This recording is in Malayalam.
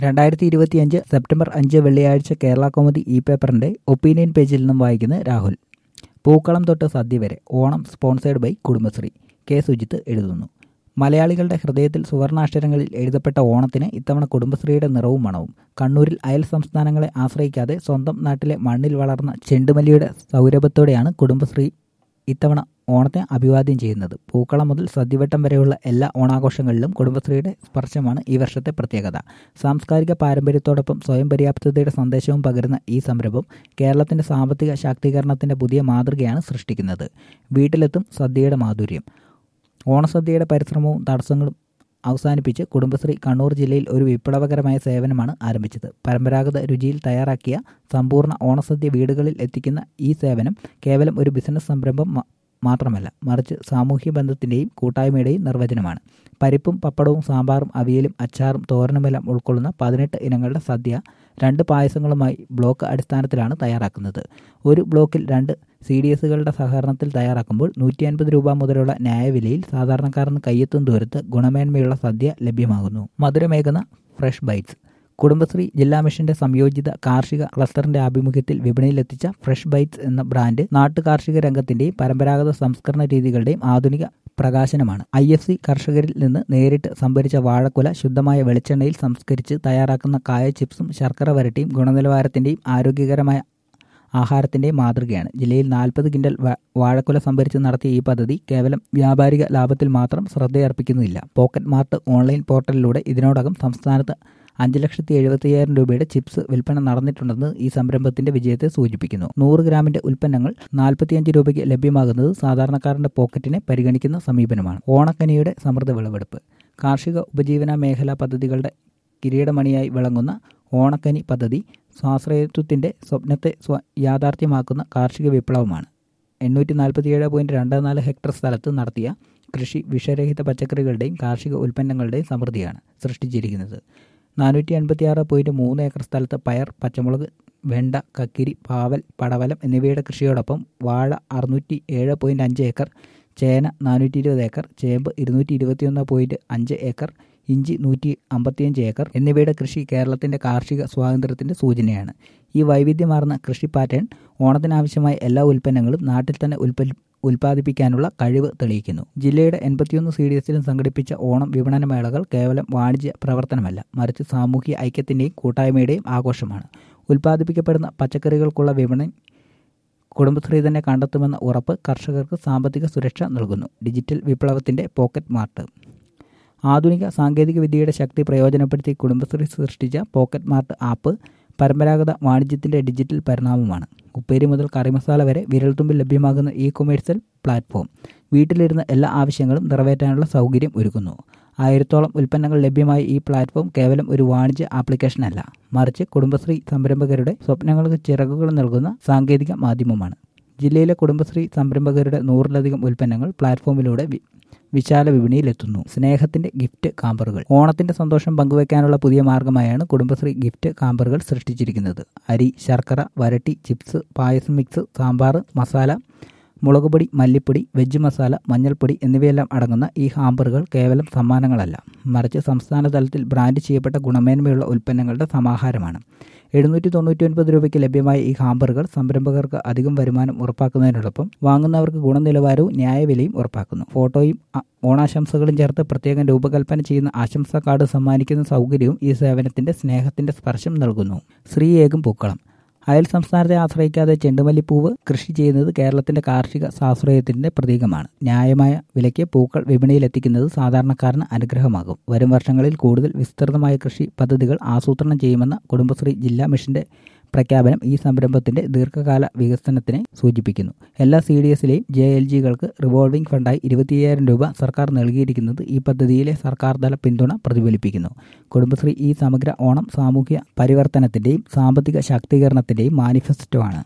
രണ്ടായിരത്തി ഇരുപത്തിയഞ്ച് സെപ്റ്റംബർ അഞ്ച് വെള്ളിയാഴ്ച കേരള കോമഡി ഇ പേപ്പറിന്റെ ഒപ്പീനിയൻ പേജിൽ നിന്നും വായിക്കുന്ന രാഹുൽ പൂക്കളം തൊട്ട് സദ്യ വരെ Onam sponsored by Kudumbashree K Sujith എഴുതുന്നു മലയാളികളുടെ ഹൃദയത്തിൽ സുവർണാക്ഷരങ്ങളിൽ എഴുതപ്പെട്ട ഓണത്തിന് ഇത്തവണ കുടുംബശ്രീയുടെ നിറവും മണവും കണ്ണൂരിൽ അയൽ സംസ്ഥാനങ്ങളെ ആശ്രയിക്കാതെ സ്വന്തം നാട്ടിലെ മണ്ണിൽ വളർന്ന ചെണ്ടുമല്ലിയുടെ സൗരഭത്തോടെയാണ് കുടുംബശ്രീ ഇത്തവണ ഓണത്തെ അഭിവാദ്യം ചെയ്യുന്നത് പൂക്കളം മുതൽ സദ്യവട്ടം വരെയുള്ള എല്ലാ ഓണാഘോഷങ്ങളിലും കുടുംബശ്രീയുടെ സ്പർശമാണ് ഈ വർഷത്തെ പ്രത്യേകത സാംസ്കാരിക പാരമ്പര്യത്തോടൊപ്പം സ്വയം പര്യാപ്തതയുടെ സന്ദേശവും പകരുന്ന ഈ സംരംഭം കേരളത്തിന്റെ സാമ്പത്തിക ശാക്തീകരണത്തിന്റെ പുതിയ മാതൃകയാണ് സൃഷ്ടിക്കുന്നത് വീട്ടിലെത്തും സദ്യയുടെ മാധുര്യം ഓണസദ്യയുടെ പരിശ്രമവും തടസ്സങ്ങളും അവസാനിപ്പിച്ച് കുടുംബശ്രീ കണ്ണൂർ ജില്ലയിൽ ഒരു വിപ്ലവകരമായ സേവനമാണ് ആരംഭിച്ചത് പരമ്പരാഗത രുചിയിൽ തയ്യാറാക്കിയ സമ്പൂർണ്ണ ഓണസദ്യ വീടുകളിൽ എത്തിക്കുന്ന ഈ സേവനം കേവലം ഒരു ബിസിനസ് സംരംഭം മാത്രമല്ല മറിച്ച് സാമൂഹ്യ ബന്ധത്തിൻ്റെയും കൂട്ടായ്മയുടെയും നിർവചനമാണ് പരിപ്പും പപ്പടവും സാമ്പാറും അവിയലും അച്ചാറും തോരനുമെല്ലാം ഉൾക്കൊള്ളുന്ന പതിനെട്ട് ഇനങ്ങളുടെ സദ്യ രണ്ട് പായസങ്ങളുമായി ബ്ലോക്ക് അടിസ്ഥാനത്തിലാണ് തയ്യാറാക്കുന്നത് ഒരു ബ്ലോക്കിൽ രണ്ട് സി ഡി എസുകളുടെ സഹകരണത്തിൽ തയ്യാറാക്കുമ്പോൾ നൂറ്റി അൻപത് രൂപ മുതലുള്ള ന്യായവിലയിൽ സാധാരണക്കാരന് കയ്യെത്തും ദൂരത്ത് ഗുണമേന്മയുള്ള സദ്യ ലഭ്യമാകുന്നു മധുരമേകുന്ന ഫ്രഷ് ബൈറ്റ്സ് കുടുംബശ്രീ ജില്ലാ മിഷന്റെ സംയോജിത കാർഷിക ക്ലസ്റ്ററിന്റെ ആഭിമുഖ്യത്തിൽ വിപണിയിലെത്തിച്ച ഫ്രഷ് ബൈറ്റ്സ് എന്ന ബ്രാൻഡ് നാട്ടു കാർഷിക രംഗത്തിന്റെയും പരമ്പരാഗത സംസ്കരണ രീതികളുടെയും ആധുനിക പ്രകാശനമാണ് ഐ എഫ് സി കർഷകരിൽ നിന്ന് നേരിട്ട് സംഭരിച്ച വാഴക്കുല ശുദ്ധമായ വെളിച്ചെണ്ണയിൽ സംസ്കരിച്ച് തയ്യാറാക്കുന്ന കായ ചിപ്സും ശർക്കര വരട്ടിയും ഗുണനിലവാരത്തിന്റെയും ആരോഗ്യകരമായ ആഹാരത്തിന്റെയും മാതൃകയാണ് ജില്ലയിൽ നാൽപ്പത് കിൻഡൽ വാഴക്കുല സംഭരിച്ച് നടത്തിയ ഈ പദ്ധതി കേവലം വ്യാപാരിക ലാഭത്തിൽ മാത്രം ശ്രദ്ധയർപ്പിക്കുന്നില്ല പോക്കറ്റ് മാർട്ട് ഓൺലൈൻ പോർട്ടലിലൂടെ ഇതിനോടകം സംസ്ഥാനത്ത് അഞ്ച് ലക്ഷത്തി എഴുപത്തിയ്യായിരം രൂപയുടെ ചിപ്സ് വിൽപ്പന നടന്നിട്ടുണ്ടെന്ന് ഈ സംരംഭത്തിന്റെ വിജയത്തെ സൂചിപ്പിക്കുന്നു നൂറ് ഗ്രാമിന്റെ ഉൽപ്പന്നങ്ങൾ നാൽപ്പത്തിയഞ്ച് രൂപയ്ക്ക് ലഭ്യമാകുന്നത് സാധാരണക്കാരന്റെ പോക്കറ്റിനെ പരിഗണിക്കുന്ന സമീപനമാണ് ഓണക്കനിയുടെ സമൃദ്ധ വിളവെടുപ്പ് കാർഷിക ഉപജീവന മേഖലാ പദ്ധതികളുടെ കിരീടമണിയായി വിളങ്ങുന്ന ഓണക്കനി പദ്ധതി സ്വാശ്രയത്വത്തിന്റെ സ്വപ്നത്തെ സ്വ യാഥാർത്ഥ്യമാക്കുന്ന കാർഷിക വിപ്ലവമാണ് എണ്ണൂറ്റി നാൽപ്പത്തിയേഴ് പോയിന്റ് രണ്ട് നാല് ഹെക്ടർ സ്ഥലത്ത് നടത്തിയ കൃഷി വിഷരഹിത പച്ചക്കറികളുടെയും കാർഷിക ഉൽപ്പന്നങ്ങളുടെയും സമൃദ്ധിയാണ് സൃഷ്ടിച്ചിരിക്കുന്നത് നാനൂറ്റി അൻപത്തിയാറ് പോയിന്റ് മൂന്ന് ഏക്കർ സ്ഥലത്ത് പയർ പച്ചമുളക് വെണ്ട കക്കിരി പാവൽ പടവലം എന്നിവയുടെ കൃഷിയോടൊപ്പം വാഴ അറുന്നൂറ്റി ഏഴ് പോയിന്റ് അഞ്ച് ഏക്കർ ചേന നാനൂറ്റി ഇരുപത് ഏക്കർ ചേമ്പ് ഇരുന്നൂറ്റി ഇരുപത്തിയൊന്ന് പോയിന്റ് അഞ്ച് ഏക്കർ ഇഞ്ചി നൂറ്റി അമ്പത്തിയഞ്ച് ഏക്കർ എന്നിവയുടെ കൃഷി കേരളത്തിന്റെ കാർഷിക സ്വാതന്ത്ര്യത്തിന്റെ സൂചനയാണ് ഈ വൈവിധ്യമാർന്ന കൃഷി പാറ്റേൺ ഓണത്തിനാവശ്യമായ എല്ലാ ഉൽപ്പന്നങ്ങളും നാട്ടിൽ തന്നെ ഉൽപ്പന്ന ഉൽപ്പാദിപ്പിക്കാനുള്ള കഴിവ് തെളിയിക്കുന്നു ജില്ലയുടെ എൺപത്തിയൊന്ന് സി ഡി എസിലും സംഘടിപ്പിച്ച ഓണം വിപണന മേളകൾ കേവലം വാണിജ്യ പ്രവർത്തനമല്ല മറിച്ച് സാമൂഹ്യ ഐക്യത്തിന്റെയും കൂട്ടായ്മയുടെയും ആഘോഷമാണ് ഉൽപ്പാദിപ്പിക്കപ്പെടുന്ന പച്ചക്കറികൾക്കുള്ള വിപണി കുടുംബശ്രീ തന്നെ കണ്ടെത്തുമെന്ന ഉറപ്പ് കർഷകർക്ക് സാമ്പത്തിക സുരക്ഷ നൽകുന്നു ഡിജിറ്റൽ വിപ്ലവത്തിന്റെ പോക്കറ്റ് മാർട്ട് ആധുനിക സാങ്കേതിക വിദ്യയുടെ ശക്തി പ്രയോജനപ്പെടുത്തി കുടുംബശ്രീ സൃഷ്ടിച്ച പോക്കറ്റ് മാർട്ട് ആപ്പ് പരമ്പരാഗത വാണിജ്യത്തിന്റെ ഡിജിറ്റൽ പരിണാമമാണ് ഉപ്പേരി മുതൽ കറി മസാല വരെ വിരൽത്തുമ്പിൽ ലഭ്യമാകുന്ന ഇ കൊമേഴ്സ്യൽ പ്ലാറ്റ്ഫോം വീട്ടിലിരുന്ന് എല്ലാ ആവശ്യങ്ങളും നിറവേറ്റാനുള്ള സൗകര്യം ഒരുക്കുന്നു ആയിരത്തോളം ഉൽപ്പന്നങ്ങൾ ലഭ്യമായ ഈ പ്ലാറ്റ്ഫോം കേവലം ഒരു വാണിജ്യ ആപ്ലിക്കേഷൻ അല്ല മറിച്ച് കുടുംബശ്രീ സംരംഭകരുടെ സ്വപ്നങ്ങൾക്ക് ചിറകുകൾ നൽകുന്ന സാങ്കേതിക മാധ്യമമാണ് ജില്ലയിലെ കുടുംബശ്രീ സംരംഭകരുടെ നൂറിലധികം ഉൽപ്പന്നങ്ങൾ പ്ലാറ്റ്ഫോമിലൂടെ വിശാല വിപണിയിലെത്തുന്നു സ്നേഹത്തിന്റെ ഗിഫ്റ്റ് കാമ്പറുകൾ ഓണത്തിന്റെ സന്തോഷം പങ്കുവയ്ക്കാനുള്ള പുതിയ മാർഗമായാണ് കുടുംബശ്രീ ഗിഫ്റ്റ് കാമ്പറുകൾ സൃഷ്ടിച്ചിരിക്കുന്നത് അരി ശർക്കര വരട്ടി ചിപ്സ് പായസം മിക്സ് സാമ്പാർ മസാല മുളകുപൊടി മല്ലിപ്പൊടി വെജ് മസാല മഞ്ഞൾപ്പൊടി എന്നിവയെല്ലാം അടങ്ങുന്ന ഈ ഹാമ്പറുകൾ കേവലം സമ്മാനങ്ങളല്ല മറിച്ച് സംസ്ഥാന തലത്തിൽ ബ്രാൻഡ് ചെയ്യപ്പെട്ട ഗുണമേന്മയുള്ള ഉൽപ്പന്നങ്ങളുടെ സമാഹാരമാണ് എഴുന്നൂറ്റി തൊണ്ണൂറ്റി ഒൻപത് രൂപയ്ക്ക് ലഭ്യമായ ഈ ഹാമ്പറുകൾ സംരംഭകർക്ക് അധികം വരുമാനം ഉറപ്പാക്കുന്നതിനോടൊപ്പം വാങ്ങുന്നവർക്ക് ഗുണനിലവാരവും ന്യായവിലയും ഉറപ്പാക്കുന്നു ഫോട്ടോയും ഓണാശംസകളും ചേർത്ത് പ്രത്യേകം രൂപകൽപ്പന ചെയ്യുന്ന ആശംസാ കാർഡ് സമ്മാനിക്കുന്ന സൗകര്യവും ഈ സേവനത്തിന്റെ സ്നേഹത്തിന്റെ സ്പർശം നൽകുന്നു ശ്രീയേകും പൂക്കളം അയൽ സംസ്ഥാനത്തെ ആശ്രയിക്കാതെ ചെണ്ടുമല്ലിപ്പൂവ് കൃഷി ചെയ്യുന്നത് കേരളത്തിന്റെ കാർഷിക സ്വാശ്രയത്തിന്റെ പ്രതീകമാണ് ന്യായമായ വിലയ്ക്ക് പൂക്കൾ വിപണിയിലെത്തിക്കുന്നത് സാധാരണക്കാരന് അനുഗ്രഹമാകും വരും വർഷങ്ങളിൽ കൂടുതൽ വിസ്തൃതമായ കൃഷി പദ്ധതികൾ ആസൂത്രണം ചെയ്യുമെന്ന കുടുംബശ്രീ ജില്ലാ മിഷന്റെ പ്രഖ്യാപനം ഈ സംരംഭത്തിന്റെ ദീർഘകാല വികസനത്തിനെ സൂചിപ്പിക്കുന്നു എല്ലാ സി ഡി എസിലെയും ജെ എൽ ജികൾക്ക് റിവോൾവിംഗ് ഫണ്ടായി ഇരുപത്തിയ്യായിരം രൂപ സർക്കാർ നൽകിയിരിക്കുന്നത് ഈ പദ്ധതിയിലെ സർക്കാർ തല പിന്തുണ പ്രതിഫലിപ്പിക്കുന്നു കുടുംബശ്രീ ഈ സമഗ്ര ഓണം സാമൂഹ്യ പരിവർത്തനത്തിന്റെയും സാമ്പത്തിക ശാക്തീകരണത്തിന്റെയും മാനിഫെസ്റ്റോ ആണ്